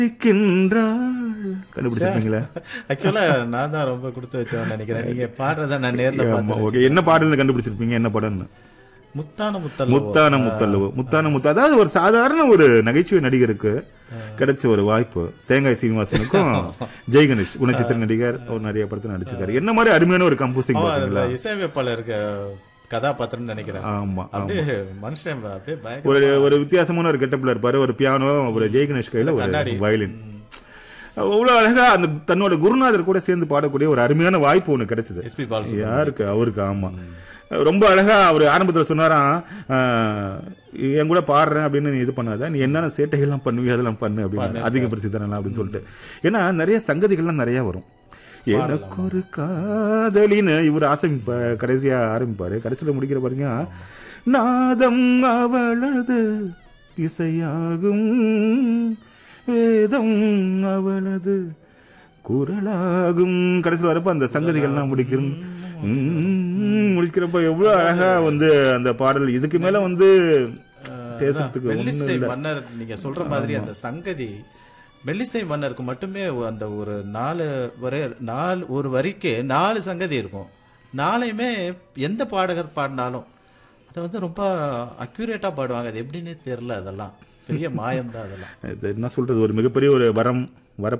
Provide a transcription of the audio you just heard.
இருக்கின்றாள். கண்டுபிடிச்சிருப்பீங்களா ஆக்சுவலா நான் தான் ரொம்ப கொடுத்து வச்சவன் நினைக்கிறேன் நீங்க பாடுறத நான் நேர்ல ஆமா, பார்த்தேன் ஓகே என்ன பாடல்னு கண்டுபிடிச்சிருப்பீங்க என்ன படம்னு முத்தான முத்தல்ல முத்தான முத்தல்லவோ முத்தான முத்த அதாவது ஒரு சாதாரண ஒரு நகைச்சுவை நடிகருக்கு கிடைச்ச ஒரு வாய்ப்பு தேங்காய் சீனிவாசனுக்கும் ஜெய் கணேஷ் குணச்சித்திர நடிகர் அவர் நிறைய படத்துல நடிச்சிருக்காரு என்ன மாதிரி அருமையான ஒரு கம்போசிங் பாத்தீங்களா இசையமைப்பாளருக்கு கதாபாத்திரம் நினைக்கிறேன் ஆமா அப்படியே மனுஷன் அப்படியே பயங்கர ஒரு ஒரு வித்தியாசமான ஒரு கெட்டப்ல இருப்பாரு ஒரு பியானோ ஒரு ஜெய் கணேஷ் கையில ஒரு கண்ணாடி. வயலின் அவ்வளவு அழகா அந்த தன்னோட குருநாதர் கூட சேர்ந்து பாடக்கூடிய ஒரு அருமையான வாய்ப்பு ஒண்ணு கிடைச்சது எஸ்பி பாலசுப்ரமணியம் யாருக்கு அவருக்கு ஆமா ரொம்ப அழகா அவர் ஆரம்பத்துல சொன்னாராம் ஆஹ், என் கூட பாடுறேன் அப்படின்னு நீ இது பண்ணாத நீ என்னென்ன சேட்டைகள்லாம் பண்ணுவியோ அதெல்லாம் பண்ணு அப்படின்னு அதிக பரிசு தரலாம் அப்படின்னு சொல்லிட்டு ஏன்னா நிறைய சங்கதிகள்லாம் நிறைய வரும் எனக்கு ஒரு காதலின்னு இவர் ஆசமிப்ப கடைசியா ஆரம்பிப்பாரு கடைசியில முடிக்கிற பாருங்க நாதம் அவளது இசையாகும் வேதம் அவளது குரலாகும் கடைசியில் வரப்ப அந்த சங்கதிகள்லாம் முடிக்கிறோம் உம், முடிக்கிறப்ப எவ்வளவு அழகா வந்து அந்த பாடல் இதுக்கு மேல வந்து பேசுறதுக்கு ஒண்ணும் மெல்லிசை இல்ல மன்னர் நீங்க சொல்ற மாதிரி அந்த சங்கதி மெல்லிசை மன்னருக்கு மட்டுமே அந்த ஒரு நாலு வரை நாலு ஒரு வரிக்கு நாலு சங்கதி இருக்கும் நாளையுமே எந்த பாடகர் பாடினாலும் அதை வந்து ரொம்ப அக்யூரேட்டா பாடுவாங்க அது எப்படின்னே தெரியல அதெல்லாம் பெரிய மாயம் தான் அதெல்லாம் இது என்ன சொல்றது ஒரு மிகப்பெரிய ஒரு வரம் வர